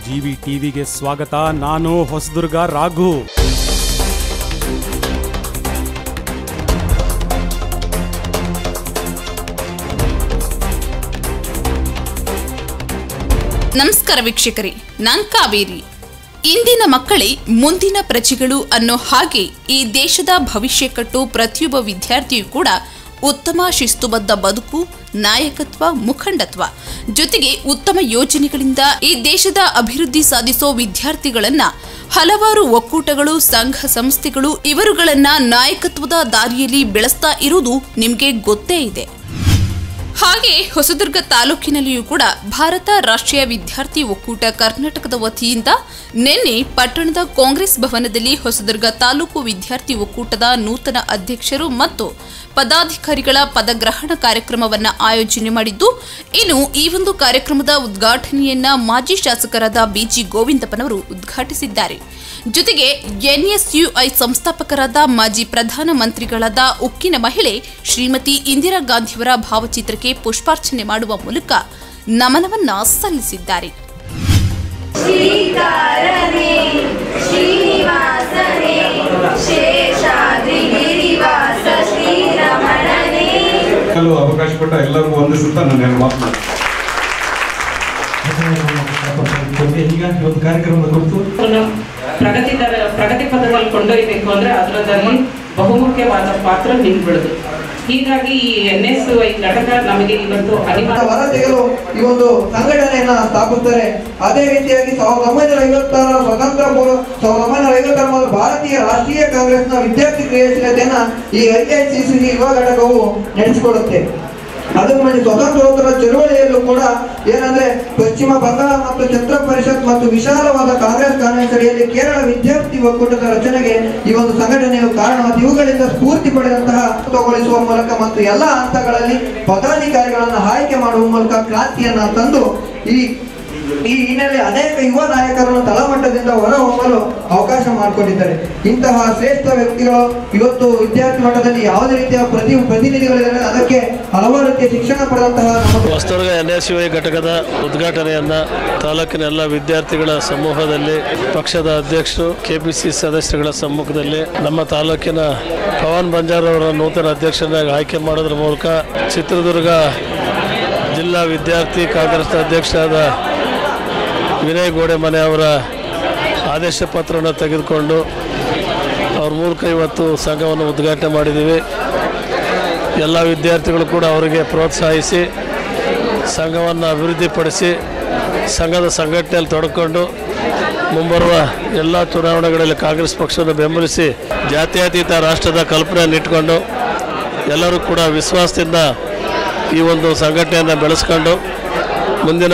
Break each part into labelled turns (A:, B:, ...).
A: GV ಟಿವಿಗೆ ಸ್ವಾಗತ ನಾನು ಹೊಸದುರ್ಗ ರಾಘು
B: ನಮಸ್ಕಾರ ವೀಕ್ಷಕರೇ ನಾನ್ ಕಾವೇರಿ ಇಂದಿನ ಮಕ್ಕಳೇ ಮುಂದಿನ ಪ್ರಜೆಗಳು ಅನ್ನೋ ಹಾಗೆ ಈ ದೇಶದ ಭವಿಷ್ಯ ಕಟ್ಟೋ ಪ್ರತಿಯೊಬ್ಬ ವಿದ್ಯಾರ್ಥಿಯೂ ಕೂಡ ಉತ್ತಮ ಶಿಸ್ತುಬದ್ಧ ಬದುಕು ನಾಯಕತ್ವ ಮುಖಂಡತ್ವ ಜೊತೆಗೆ ಉತ್ತಮ ಯೋಜನೆಗಳಿಂದ ಈ ದೇಶದ ಅಭಿವೃದ್ಧಿ ಸಾಧಿಸೋ ವಿದ್ಯಾರ್ಥಿಗಳನ್ನ ಹಲವಾರು ಒಕ್ಕೂಟಗಳು ಸಂಘ ಸಂಸ್ಥೆಗಳು ಇವರುಗಳನ್ನ ನಾಯಕತ್ವದ ದಾರಿಯಲ್ಲಿ ಬೆಳೆಸ್ತಾ ಇರುವುದು ನಿಮಗೆ ಗೊತ್ತೇ ಇದೆ ಹಾಗೆ ಹೊಸದುರ್ಗ ತಾಲೂಕಿನಲ್ಲಿಯೂ ಕೂಡ ಭಾರತ ರಾಷ್ಟ್ರೀಯ ವಿದ್ಯಾರ್ಥಿ ಒಕ್ಕೂಟ ಕರ್ನಾಟಕದ ವತಿಯಿಂದ ನಿನ್ನೆ ಪಟ್ಟಣದ ಕಾಂಗ್ರೆಸ್ ಭವನದಲ್ಲಿ ಹೊಸದುರ್ಗ ತಾಲೂಕು ವಿದ್ಯಾರ್ಥಿ ಒಕ್ಕೂಟದ ನೂತನ ಅಧ್ಯಕ್ಷರು ಮತ್ತು ಪದಾಧಿಕಾರಿಗಳ ಪದಗ್ರಹಣ ಕಾರ್ಯಕ್ರಮವನ್ನ ಆಯೋಜನೆ ಮಾಡಿದ್ದು ಇನ್ನು ಈ ಒಂದು ಕಾರ್ಯಕ್ರಮದ ಉದ್ಘಾಟನೆಯನ್ನ ಮಾಜಿ ಶಾಸಕರಾದ ಬಿಜಿ ಗೋವಿಂದಪ್ಪನವರು ಉದ್ಘಾಟಿಸಿದ್ದಾರೆ ಜೊತೆಗೆ ಎನ್ಎಸ್ಯುಐ ಸಂಸ್ಥಾಪಕರಾದ ಮಾಜಿ ಪ್ರಧಾನ ಮಂತ್ರಿಗಳಾದ ಉಕ್ಕಿನ ಮಹಿಳೆ ಶ್ರೀಮತಿ ಇಂದಿರಾ ಗಾಂಧಿಯವರ ಭಾವಚಿತ್ರಕ್ಕೆ ಪುಷ್ಪಾರ್ಚನೆ ಮಾಡುವ ಮೂಲಕ ನಮನವನ್ನ ಸಲ್ಲಿಸಿದ್ದಾರೆ
C: ಶ್ರೀಕಾರನೆ ಶ್ರೀನಿವಾಸನೆ ಶೇಷಾದ್ರಿಗಿರಿವಾಸ ಶ್ರೀರಮಣನೆ
D: ಕೆಲವು ಅವಕಾಶ ಕೊಟ್ಟ ಎಲ್ಲರಿಗೂ ವಂದಿಸುತ್ತಾ ನನ್ನ ಎರಡು ಮಾತು ಮಾಡ್ತೀನಿ.
E: ಈಗ ಒಂದು ಕಾರ್ಯಕ್ರಮದ ಕುರಿತು
F: ಅದನ್ನ ಪ್ರಗತಿ ದರ ಪ್ರಗತಿ ಪಥದಲ್ಲಿ ಕೊಂಡೊಯ್ಯಬೇಕು ಅಂದ್ರೆ ಅದರಲ್ಲಿ ಬಹುಮುಖ್ಯವಾದ ಪಾತ್ರ ನಿಮ್ಗಳದು ಹೀಗಾಗಿ ಈ ಎನ್ ಎಸ್ ವೈ ಘಟಕ ನಮಗೆ ಇವತ್ತು ಅನಿವಾರ್ಯ
G: ಹೊರ ತೆಗೆದು ಈ ಒಂದು ಸಂಘಟನೆಯನ್ನ ಸ್ಥಾಪಿಸುತ್ತಾರೆ ಅದೇ ರೀತಿಯಾಗಿ ಸಾವಿರದ ಒಂಬೈನೂರ ಐವತ್ತಾರ ಸ್ವತಂತ್ರ ಪೂರ್ವ ಸಾವಿರದ ಒಂಬೈನೂರ ಐವತ್ತರ ಮೊದಲು ಭಾರತೀಯ ರಾಷ್ಟ್ರೀಯ ಕಾಂಗ್ರೆಸ್ನ ವಿದ್ಯಾರ್ಥಿ ಕ್ರಿಯಾಶೀಲತೆಯನ್ನ ಈ ಐಐಸಿಸಿ ಯುವ ಘಟಕವು ನಡೆಸಿಕೊಡುತ್ತೆ ಅದಕ್ಕೆ ಮುಂಚೆ ಸ್ವತಂತ್ರೋತ್ತರ ಚಳುವಳಿಯಲ್ಲೂ ಕೂಡ ಏನಂದ್ರೆ ಪಶ್ಚಿಮ ಬಂಗಾಳ ಮತ್ತು ಛತ್ರ ಪರಿಷತ್ ಮತ್ತು ವಿಶಾಲವಾದ ಕಾಂಗ್ರೆಸ್ ಕಾಂಗ್ರೆಸ್ ಅಡಿಯಲ್ಲಿ ಕೇರಳ ವಿದ್ಯಾರ್ಥಿ ಒಕ್ಕೂಟದ ರಚನೆಗೆ ಈ ಒಂದು ಸಂಘಟನೆಯು ಕಾರಣವಾದ ಇವುಗಳಿಂದ ಸ್ಫೂರ್ತಿ ಪಡೆದಂತಹ ತಗೊಳಿಸುವ ಮೂಲಕ ಮತ್ತು ಎಲ್ಲ ಹಂತಗಳಲ್ಲಿ ಪದಾಧಿಕಾರಿಗಳನ್ನು ಆಯ್ಕೆ ಮಾಡುವ ಮೂಲಕ ಕ್ರಾಂತಿಯನ್ನ ತಂದು ಈ ಈ ಹಿನ್ನೆಲೆ ಅನೇಕ ಯುವ ನಾಯಕರನ್ನು ತಳಮಟ್ಟದಿಂದ ಹೊರಹೊಮ್ಮಲು ಅವಕಾಶ ಮಾಡಿಕೊಟ್ಟಿದ್ದಾರೆ ಇಂತಹ ಶ್ರೇಷ್ಠ ವ್ಯಕ್ತಿಗಳು ಇವತ್ತು ವಿದ್ಯಾರ್ಥಿ ಮಟ್ಟದಲ್ಲಿ ಯಾವುದೇ ರೀತಿಯ ಪ್ರತಿ ಪ್ರತಿನಿಧಿಗಳಿದ್ದಾರೆ ಅದಕ್ಕೆ ಹಲವಾರು ರೀತಿಯ ಶಿಕ್ಷಣ ಪಡೆದಂತಹ ನಮ್ಮ
H: Hosadurga N S U I ಘಟಕದ ಉದ್ಘಾಟನೆಯನ್ನು ತಾಲೂಕಿನ ಎಲ್ಲ ವಿದ್ಯಾರ್ಥಿಗಳ ಸಮೂಹದಲ್ಲಿ ಪಕ್ಷದ ಅಧ್ಯಕ್ಷರು ಕೆಪಿಸಿ ಸದಸ್ಯರುಗಳ ಸಮ್ಮುಖದಲ್ಲಿ ನಮ್ಮ ತಾಲೂಕಿನ ಪವನ್ ಬಂಜಾರ್ ಅವರ ನೂತನ ಅಧ್ಯಕ್ಷನಾಗಿ ಆಯ್ಕೆ ಮಾಡೋದ್ರ ಮೂಲಕ ಚಿತ್ರದುರ್ಗ ಜಿಲ್ಲಾ ವಿದ್ಯಾರ್ಥಿ ಕಾಂಗ್ರೆಸ್ನ ಅಧ್ಯಕ್ಷರಾದ ವಿನಯ್ ಗೋಡೆಮನೆ ಅವರ ಆದೇಶ ಪತ್ರವನ್ನು ತೆಗೆದುಕೊಂಡು ಅವ್ರ ಮೂಲಕ ಇವತ್ತು ಸಂಘವನ್ನು ಉದ್ಘಾಟನೆ ಮಾಡಿದ್ದೀವಿ ಎಲ್ಲ ವಿದ್ಯಾರ್ಥಿಗಳು ಕೂಡ ಅವರಿಗೆ ಪ್ರೋತ್ಸಾಹಿಸಿ ಸಂಘವನ್ನು ಅಭಿವೃದ್ಧಿಪಡಿಸಿ ಸಂಘದ ಸಂಘಟನೆಯಲ್ಲಿ ತೊಡಕೊಂಡು ಮುಂಬರುವ ಎಲ್ಲ ಚುನಾವಣೆಗಳಲ್ಲಿ ಕಾಂಗ್ರೆಸ್ ಪಕ್ಷವನ್ನು ಬೆಂಬಲಿಸಿ ಜಾತ್ಯತೀತ ರಾಷ್ಟ್ರದ ಕಲ್ಪನೆಯನ್ನು ಇಟ್ಕೊಂಡು ಎಲ್ಲರೂ ಕೂಡ ವಿಶ್ವಾಸದಿಂದ ಈ ಒಂದು ಸಂಘಟನೆಯನ್ನು ಬೆಳೆಸ್ಕೊಂಡು ಮುಂದಿನ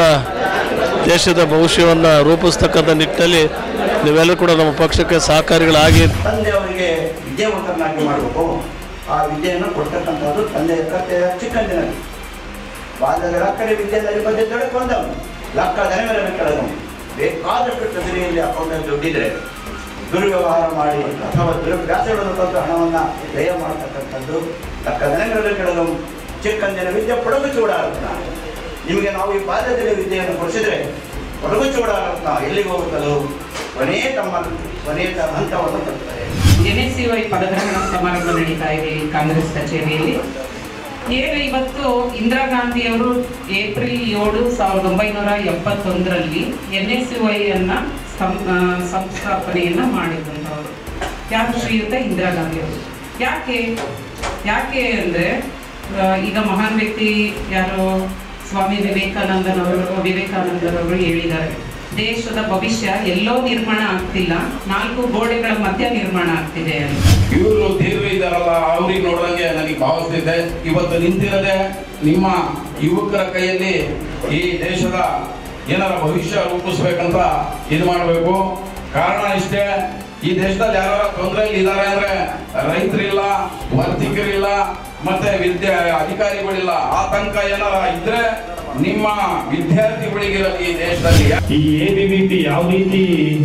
H: ದೇಶದ ಭವಿಷ್ಯವನ್ನು ರೂಪಿಸ್ತಕ್ಕಂಥ ನಿಟ್ಟಿನಲ್ಲಿ ನೀವೆಲ್ಲರೂ ಕೂಡ ನಮ್ಮ ಪಕ್ಷಕ್ಕೆ ಸಹಕಾರಿಗಳಾಗಿ
I: ತಂದೆಯವರಿಗೆ ವಿದ್ಯಾವಂತರನ್ನಾಗಿ ಮಾಡಬೇಕು ಆ ವಿದ್ಯೆಯನ್ನು ಕೊಡ್ತಕ್ಕಂಥದ್ದು ತಂದೆಯ ಕರ್ತವ್ಯ ಚಿಕ್ಕಂದಿನಲ್ಲಿ ಬಾಲ್ಯದ ಲಕ್ಕಡೆ ವಿದ್ಯೆಯಲ್ಲಿ ಬಂದೆ ತೊಡಕೊಂಡವನು ಲಕ್ಕ ದನಗಳ ಕೆಳಗವನು ಬೇಕಾದಷ್ಟು ಟ್ರೆಜರಿಯಲ್ಲಿ ಅಕೌಂಟಲ್ಲಿ ದುಡ್ಡಿದ್ರೆ ದುರ್ವ್ಯವಹಾರ ಮಾಡಿ ಅಥವಾ ದುರಭ್ಯಾಸಗಳನ್ನು ತಂದು ಹಣವನ್ನು ವ್ಯಯ ಮಾಡತಕ್ಕಂಥದ್ದು ಲಕ್ಕ ದನಗಳ ಕೆಳಗವನು ಚಿಕ್ಕಂದಿನ ವಿದ್ಯೆ ಪಡಗು ಚೂಡಾರತ್ನ ನಿಮಗೆ ನಾವು ಈ ಬಾಲ್ಯದಲ್ಲಿ ವಿದ್ಯೆಯನ್ನು ಕೊಡಿಸಿದ್ರೆ ಪಡಗು ಚೂಡಾರತ್ನ ಎಲ್ಲಿಗೆ ಹೋಗುತ್ತದೋ ಕೊನೆಯ ತಮ್ಮ ಕೊನೆಯ ಹಂತವನ್ನು ತಲುಪ್ತಾರೆ
F: ಎನ್ ಎಸ್ ಯು ಐ ಪದಗ್ರಹಣ ಸಮಾರಂಭ ನಡೀತಾ ಇದೆ ಈ ಕಾಂಗ್ರೆಸ್ ಕಚೇರಿಯಲ್ಲಿ ಏನು ಇವತ್ತು ಇಂದಿರಾ ಗಾಂಧಿಯವರು ಏಪ್ರಿಲ್ ಏಳು ಸಾವಿರದ ಒಂಬೈನೂರ ಎಪ್ಪತ್ತೊಂದರಲ್ಲಿ ಎನ್ ಎಸ್ ಯು ಐ ಅನ್ನ ಸಂ- ಆ, ಸಂಸ್ಥಾಪನೆಯನ್ನ ಮಾಡಿದಂಥವರು ಯಾರು ಶ್ರೀಯುತ ಇಂದಿರಾ ಗಾಂಧಿಯವರು ಯಾಕೆ ಯಾಕೆ ಅಂದ್ರೆ ಆ, ಈಗ ಮಹಾನ್ ವ್ಯಕ್ತಿ ಯಾರು ಸ್ವಾಮಿ ವಿವೇಕಾನಂದನವರು ವಿವೇಕಾನಂದರವರು ಹೇಳಿದ್ದಾರೆ ದೇಶದ ಭವಿಷ್ಯ ಎಲ್ಲೋ ನಿರ್ಮಾಣ ಆಗ್ತಿಲ್ಲ ನಾಲ್ಕು ಗೋಡೆಗಳ ಮಧ್ಯ ನಿರ್ಮಾಣ ಆಗ್ತಿದೆ ಅಂತ
J: ಇವರು ದೇವರು ಇದ್ದಾರಲ್ಲ ಅವ್ರಿಗೆ ನೋಡಿದಂಗೆ ನನಗೆ ಭಾವಿಸ್ತಿದ್ದೆ ಇವತ್ತು ನಿಂತಿರದೆ ನಿಮ್ಮ ಯುವಕರ ಕೈಯಲ್ಲಿ ಈ ದೇಶದ ಏನಾರ ಭವಿಷ್ಯ ರೂಪಿಸ್ಬೇಕಂತ ಇದು ಮಾಡಬೇಕು ಕಾರಣ ಇಷ್ಟೇ ಈ ದೇಶದಲ್ಲಿ ಯಾರ ತೊಂದರೆಯಲ್ಲಿ ಇದ್ದಾರೆ ಅಂದ್ರೆ ರೈತರಿಲ್ಲ ವರ್ತಕರಿಲ್ಲ ಮತ್ತೆ ವಿದ್ಯಾ ಅಧಿಕಾರಿಗಳಿಲ್ಲ ಆತಂಕ ಏನಾರ ಇದ್ರೆ ನಿಮ್ಮ ವಿದ್ಯಾರ್ಥಿಗಳಿಗಿರಲಿ ಈ ದೇಶದಲ್ಲಿ
E: ಈ ಎ ಬಿ ಬಿ ಪಿ ಯಾವ ರೀತಿ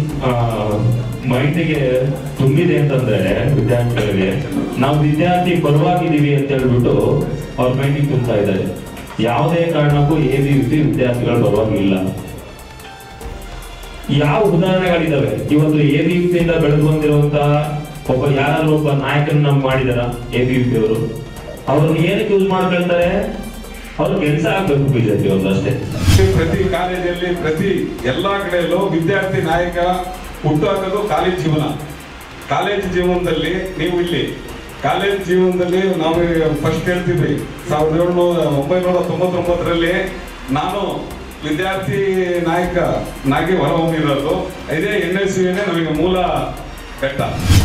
E: ಮೈಂಡಿಗೆ ತುಂಬಿದೆ ಅಂತಂದ್ರೆ ವಿದ್ಯಾರ್ಥಿಗಳಿಗೆ ನಾವು ವಿದ್ಯಾರ್ಥಿ ಪರವಾಗಿದ್ದೀವಿ ಅಂತ ಹೇಳ್ಬಿಟ್ಟು ಅವ್ರ ಮೈಂಡಿಗೆ ತುಂಬ್ತಾ ಇದ್ದಾರೆ ಯಾವುದೇ ಕಾರಣಕ್ಕೂ ಎ ಬಿ ಪಿ ವಿದ್ಯಾರ್ಥಿಗಳ ಪರವಾಗಿ ಇಲ್ಲ ಯಾವ ಉದಾಹರಣೆಗಳಿದಾವೆ ಇವತ್ತು ಎ ಬಿ ಯಿಂದ ಬೆಳೆದು ಬಂದಿರುವಂತಹ ಒಬ್ಬ ಯಾರಾದ್ರೂ ಒಬ್ಬ ನಾಯಕನ ನಮ್ಗೆ ಮಾಡಿದಾರ ಎ ಬಿ ಪಿ ಅವರು ಅವ್ರನ್ನ ಏನಕ್ಕೆ ಯೂಸ್ ಮಾಡ್ಕೊಳ್ತಾರೆ ಅವ್ರು ಕೆಲಸ ಆಗ್ಬೇಕು ಬಿಜೆಪಿ ಅವ್ರದ್ದು ಅಷ್ಟೇ
D: ಪ್ರತಿ ಕಾಲೇಜಲ್ಲಿ ಪ್ರತಿ ಎಲ್ಲಾ ಕಡೆಯಲ್ಲೂ ವಿದ್ಯಾರ್ಥಿ ನಾಯಕ ಹುಟ್ಟುಹಾಕೋದು ಕಾಲೇಜ್ ಜೀವನ ಕಾಲೇಜ್ ಜೀವನದಲ್ಲಿ ನೀವು ಇಲ್ಲಿ ಕಾಲೇಜ್ ಜೀವನದಲ್ಲಿ ನಾವು ಫಸ್ಟ್ ಹೇಳ್ತಿದ್ವಿ ಸಾವಿರದ ಏಳ್ನೂರ ಒಂಬೈನೂರ ತೊಂಬತ್ತೊಂಬತ್ತರಲ್ಲಿ ನಾನು ವಿದ್ಯಾರ್ಥಿ ನಾಯಕ ನಾಗಿ ಹೊರಹೊಮ್ಮಿರೋದು ಇದೇ ಎನ್ ಎಸ್ ಯುನೇ ನಮಗೆ ಮೂಲ ಘಟ್ಟ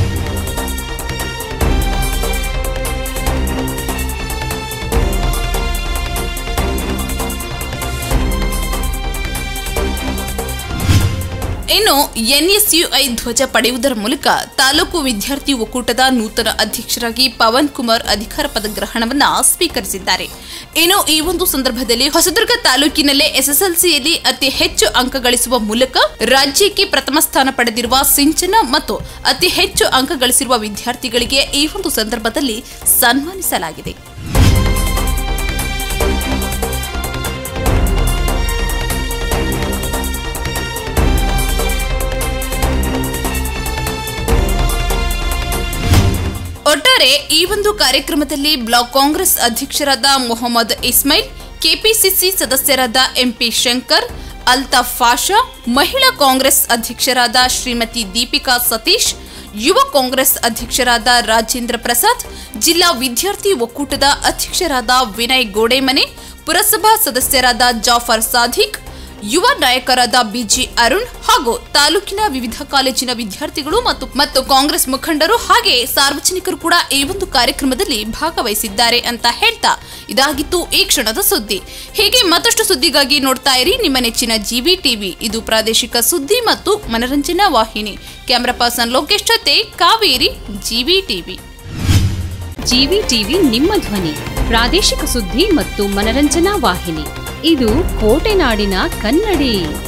B: ಇನ್ನು ಎನ್ಎಸ್ಯುಐ ಧ್ವಜ ಪಡೆಯುವುದರ ಮೂಲಕ ತಾಲೂಕು ವಿದ್ಯಾರ್ಥಿ ಒಕ್ಕೂಟದ ನೂತನ ಅಧ್ಯಕ್ಷರಾಗಿ ಪವನ್ ಕುಮಾರ್ ಅಧಿಕಾರ ಪದಗ್ರಹಣವನ್ನ ಸ್ವೀಕರಿಸಿದ್ದಾರೆ ಇನ್ನು ಈ ಒಂದು ಸಂದರ್ಭದಲ್ಲಿ ಹೊಸದುರ್ಗ ತಾಲೂಕಿನಲ್ಲೇ ಎಸ್ಎಸ್ಎಲ್ಸಿಯಲ್ಲಿ ಅತಿ ಹೆಚ್ಚು ಅಂಕ ಗಳಿಸುವ ಮೂಲಕ ರಾಜ್ಯಕ್ಕೆ ಪ್ರಥಮ ಸ್ಥಾನ ಪಡೆದಿರುವ ಸಿಂಚನ ಮತ್ತು ಅತಿ ಹೆಚ್ಚು ಅಂಕ ಗಳಿಸಿರುವ ವಿದ್ಯಾರ್ಥಿಗಳಿಗೆ ಈ ಒಂದು ಸಂದರ್ಭದಲ್ಲಿ ಸನ್ಮಾನಿಸಲಾಗಿದೆ ಒಟ್ಟಾರೆ ಈ ಒಂದು ಕಾರ್ಯಕ್ರಮದಲ್ಲಿ ಬ್ಲಾಕ್ ಕಾಂಗ್ರೆಸ್ ಅಧ್ಯಕ್ಷರಾದ ಮೊಹಮ್ಮದ್ ಇಸ್ಮೈಲ್ ಕೆಪಿಸಿಸಿ ಸದಸ್ಯರಾದ ಎಂಪಿ ಶಂಕರ್ ಅಲ್ತಾಫ್ ಫಾಷಾ ಮಹಿಳಾ ಕಾಂಗ್ರೆಸ್ ಅಧ್ಯಕ್ಷರಾದ ಶ್ರೀಮತಿ ದೀಪಿಕಾ ಸತೀಶ್ ಯುವ ಕಾಂಗ್ರೆಸ್ ಅಧ್ಯಕ್ಷರಾದ ರಾಜೇಂದ್ರ ಪ್ರಸಾದ್ ಜಿಲ್ಲಾ ವಿದ್ಯಾರ್ಥಿ ಒಕ್ಕೂಟದ ಅಧ್ಯಕ್ಷರಾದ ವಿನಯ್ ಗೋಡೆಮನೆ ಪುರಸಭಾ ಸದಸ್ಯರಾದ ಜಾಫರ್ ಸಾಧಿಕ್ ಯುವ ನಾಯಕರಾದ ಬಿಜಿ ಅರುಣ್ ಹಾಗೂ ತಾಲೂಕಿನ ವಿವಿಧ ಕಾಲೇಜಿನ ವಿದ್ಯಾರ್ಥಿಗಳು ಮತ್ತು ಮತ್ತು ಕಾಂಗ್ರೆಸ್ ಮುಖಂಡರು ಹಾಗೆ ಸಾರ್ವಜನಿಕರು ಕೂಡ ಈ ಒಂದು ಕಾರ್ಯಕ್ರಮದಲ್ಲಿ ಭಾಗವಹಿಸಿದ್ದಾರೆ ಅಂತ ಹೇಳ್ತಾ ಇದಾಗಿತ್ತು ಈ ಕ್ಷಣದ ಸುದ್ದಿ ಹೀಗೆ ಮತ್ತಷ್ಟು ಸುದ್ದಿಗಾಗಿ ನೋಡ್ತಾ ಇರಿ ನಿಮ್ಮ ನೆಚ್ಚಿನ ಜಿವಿ ಟಿವಿ ಇದು ಪ್ರಾದೇಶಿಕ ಸುದ್ದಿ ಮತ್ತು ಮನರಂಜನಾ ವಾಹಿನಿ ಕ್ಯಾಮರಾ ಪರ್ಸನ್ ಲೋಕೇಶ್ ಜೊತೆ Kaveri GV TV
K: GV TV ನಿಮ್ಮ ಧ್ವನಿ ಪ್ರಾದೇಶಿಕ ಸುದ್ದಿ ಮತ್ತು ಮನರಂಜನಾ ವಾಹಿನಿ ಇದು ಕೋಟೆನಾಡಿನ ಕನ್ನಡಿ